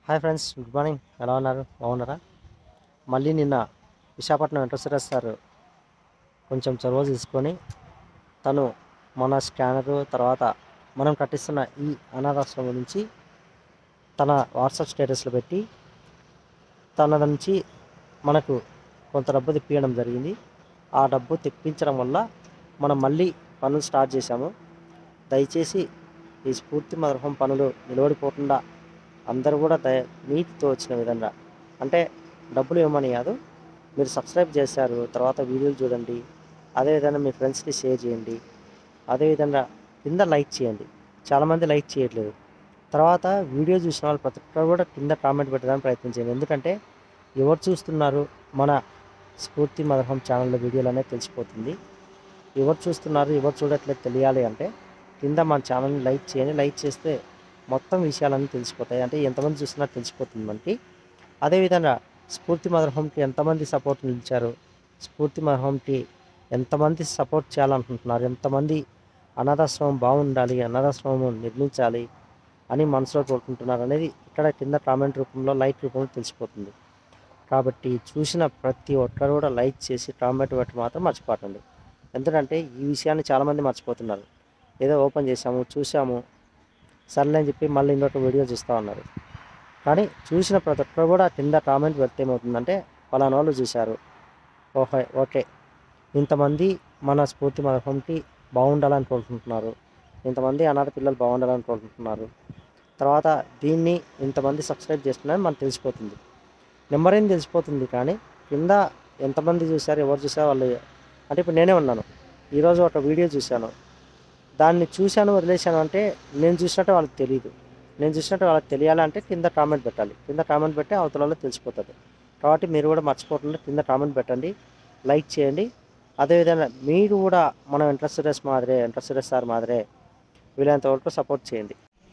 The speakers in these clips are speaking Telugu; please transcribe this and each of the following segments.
హాయ్ ఫ్రెండ్స్ గుడ్ మార్నింగ్ ఎలా ఉన్నారు బాగున్నారా మళ్ళీ నిన్న విశాఖపట్నం వెంకటేశ్వర సార్ కొంచెం చొరవ తీసుకొని తను మన స్కానరు తర్వాత మనం కట్టిస్తున్న ఈ అనాథాశ్రమం గురించి తన వాట్సాప్ స్టేటస్లో పెట్టి తన నుంచి మనకు కొంత డబ్బు తెప్పించడం జరిగింది ఆ డబ్బు తెప్పించడం వల్ల మనం మళ్ళీ పనులు స్టార్ట్ చేశాము దయచేసి ఈ స్ఫూర్తి మదర్హం పనులు నిలబడిపోకుండా అందరూ కూడా దయ నీటితో వచ్చిన విధంగా అంటే డబ్బులు ఇవ్వమని కాదు మీరు సబ్స్క్రైబ్ చేశారు తర్వాత వీడియోలు చూడండి అదేవిధంగా మీ ఫ్రెండ్స్కి షేర్ చేయండి అదేవిధంగా కింద లైక్ చేయండి చాలామంది లైక్ చేయట్లేదు తర్వాత వీడియో చూసిన వాళ్ళు ప్రతి ఒక్కరు కూడా కింద కామెంట్ పెట్టడానికి ప్రయత్నించండి ఎందుకంటే ఎవరు చూస్తున్నారు మన స్ఫూర్తి మదర్హం ఛానల్లో వీడియోలు అనేది తెలిసిపోతుంది ఎవరు చూస్తున్నారు ఎవరు చూడట్లేదు తెలియాలి అంటే కింద మన ఛానల్ని లైక్ చేయండి లైక్ చేస్తే మొత్తం విషయాలన్నీ తెలిసిపోతాయి అంటే ఎంతమంది చూస్తున్నారు తెలిసిపోతుంది మనకి అదేవిధంగా స్ఫూర్తి మదర్ హోమ్కి ఎంతమంది సపోర్ట్ నిలిచారు స్ఫూర్తి మదర్ హోమ్కి ఎంతమంది సపోర్ట్ చేయాలనుకుంటున్నారు ఎంతమంది అనాథాశ్రమం బాగుండాలి అనాథాశ్రమం నిర్మించాలి అని మనసులో కోరుకుంటున్నారు అనేది ఇక్కడ కింద కామెంట్ రూపంలో లైక్ రూపంలో తెలిసిపోతుంది కాబట్టి చూసిన ప్రతి ఒక్కరు కూడా లైక్ చేసి కామెంట్ పెట్టి మాత్రం మర్చిపోకండి ఎందుకంటే ఈ విషయాన్ని చాలామంది మర్చిపోతున్నారు ఏదో ఓపెన్ చేసాము చూసాము సర్లే అని చెప్పి మళ్ళీ ఇంకొక వీడియో చూస్తూ ఉన్నారు కానీ చూసిన ప్రతి ఒక్కరు కూడా కింద కామెంట్ పెడితే ఏమవుతుందంటే పలానా వాళ్ళు చూశారు ఓహే ఓకే ఇంతమంది మన స్ఫూర్తి మన హోమ్కి బాగుండాలని కోరుకుంటున్నారు ఇంతమంది అనాథ పిల్లలు బాగుండాలని కోరుకుంటున్నారు తర్వాత దీన్ని ఇంతమంది సబ్స్క్రైబ్ చేస్తున్నారని మనకు తెలిసిపోతుంది నెంబర్ ఏం తెలిసిపోతుంది కానీ కింద ఎంతమంది చూశారు ఎవరు చూసారో వాళ్ళు అంటే ఇప్పుడు నేనే ఉన్నాను ఈరోజు ఒక వీడియో చూశాను దాన్ని చూశాను వదిలేశాను అంటే నేను చూసినట్టు వాళ్ళకి తెలియదు నేను చూసినట్టు వాళ్ళకి తెలియాలంటే కింద కామెంట్ పెట్టాలి కింద కామెంట్ పెట్టి అవతలలో తెలిసిపోతుంది కాబట్టి మీరు కూడా మర్చిపోకుండా కింద కామెంట్ పెట్టండి లైక్ చేయండి అదేవిధంగా మీరు కూడా మనం ఇంట్రెస్ట్ సురేష్ మాదిరే ఇంట్రెస్ట్ సురేష్ సార్ మాదిరే వీలైనంత వరకు సపోర్ట్ చేయండి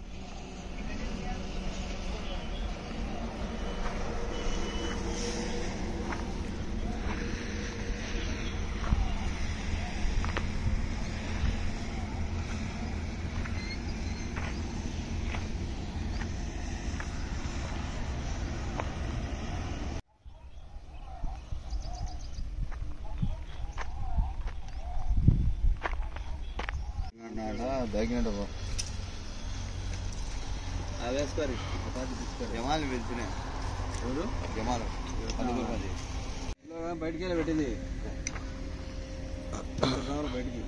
దాగినట్టు వేసుకోరి జమాలు పిలిచినాయి ఎవరు జమాలు పదకొండు మంది బయటికి వెళ్ళి పెట్టింది బయటికి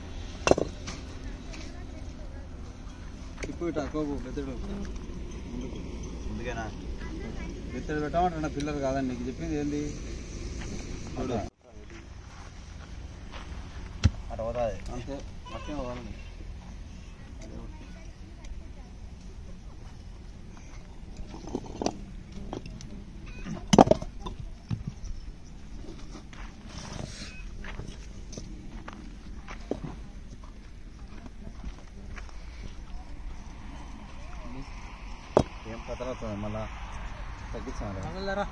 ఇప్పుడు అక్కోకు బెత్తడు ముందుకేనా బెత్తడు పెట్టామంటున్నా పిల్లలు కాదండి నీకు చెప్పింది ఏంది చూడు అటు పోతుంది అంతే అట్టే పోవాలండి ఏం కథలవుతుంది మళ్ళా తగ్గించాలి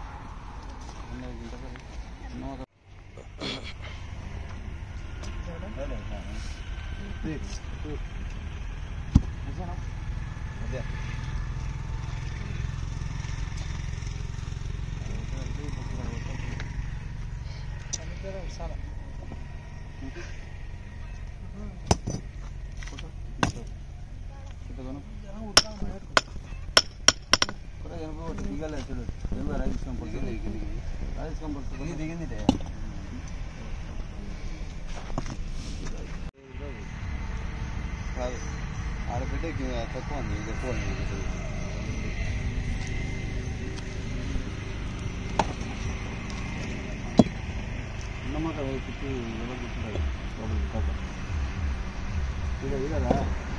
అదే దిగింది కాదు ఆడబిడ్డ తక్కువ ఉంది ఇది ఎక్కువ ఉంది ఇది. ఉన్నమాట చుట్టూ ఎవరు కూర్చుంటారు లోపలికి కాక. ఇదా ఇదా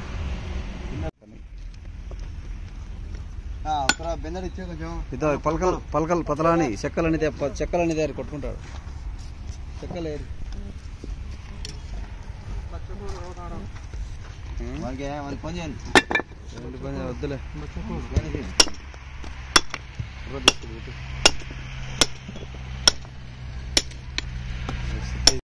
అక్కడ బెందర్ ఇచ్చే కొంచెం ఇదో పలకలు పలకలు పతలాని చెక్కలని చెక్కలని దారి కొట్టుకుంటాడు చెక్కలు ఏరి మనకి మనకి పని చేయండి ఏంటి పని వద్దులే పని చేయండి. బుర్ర తీసుకెళ్ళి పెట్టు.